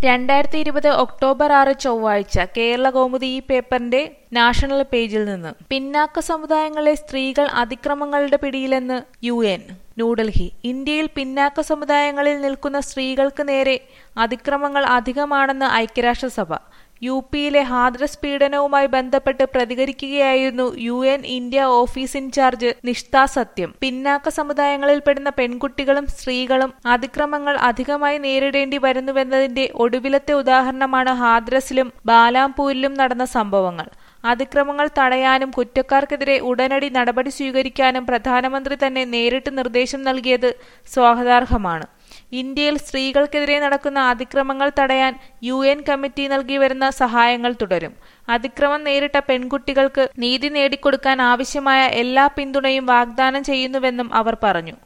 രണ്ടായിരത്തി ഇരുപത് ഒക്ടോബർ ആറ് ചൊവ്വാഴ്ച കേരള കൗമുദി ഈ പേപ്പറിന്റെ നാഷണൽ പേജിൽ നിന്ന് പിന്നാക്ക സമുദായങ്ങളിലെ സ്ത്രീകൾ അതിക്രമങ്ങളുടെ പിടിയിലെന്ന് യു എൻ ന്യൂഡൽഹി ഇന്ത്യയിൽ പിന്നാക്ക സമുദായങ്ങളിൽ നിൽക്കുന്ന സ്ത്രീകൾക്ക് നേരെ അതിക്രമങ്ങൾ അധികമാണെന്ന് ഐക്യരാഷ്ട്രസഭ യു പിയിലെ ഹാദ്രസ് പീഡനവുമായി ബന്ധപ്പെട്ട് പ്രതികരിക്കുകയായിരുന്നു U N India office in charge Nishtha Satyam പിന്നാക്ക സമുദായങ്ങളിൽപ്പെടുന്ന പെൺകുട്ടികളും സ്ത്രീകളും അതിക്രമങ്ങൾ അധികമായി നേരിടേണ്ടി വരുന്നുവെന്നതിന്റെ ഒടുവിലത്തെ ഉദാഹരണമാണ് ഹാദ്രസിലും ബാലാംപൂരിലും നടന്ന സംഭവങ്ങൾ അതിക്രമങ്ങൾ തടയാനും കുറ്റക്കാർക്കെതിരെ ഉടനടി നടപടി സ്വീകരിക്കാനും പ്രധാനമന്ത്രി തന്നെ നേരിട്ട് നിർദ്ദേശം നൽകിയത് സ്വാഗതാർഹമാണ് ഇന്ത്യയിൽ സ്ത്രീകൾക്കെതിരെ നടക്കുന്ന അതിക്രമങ്ങൾ തടയാൻ യു എൻ കമ്മിറ്റി നൽകി വരുന്ന സഹായങ്ങൾ തുടരും അതിക്രമം നേരിട്ട പെൺകുട്ടികൾക്ക് നീതി നേടിക്കൊടുക്കാൻ ആവശ്യമായ എല്ലാ പിന്തുണയും വാഗ്ദാനം ചെയ്യുന്നുവെന്നും അവർ പറഞ്ഞു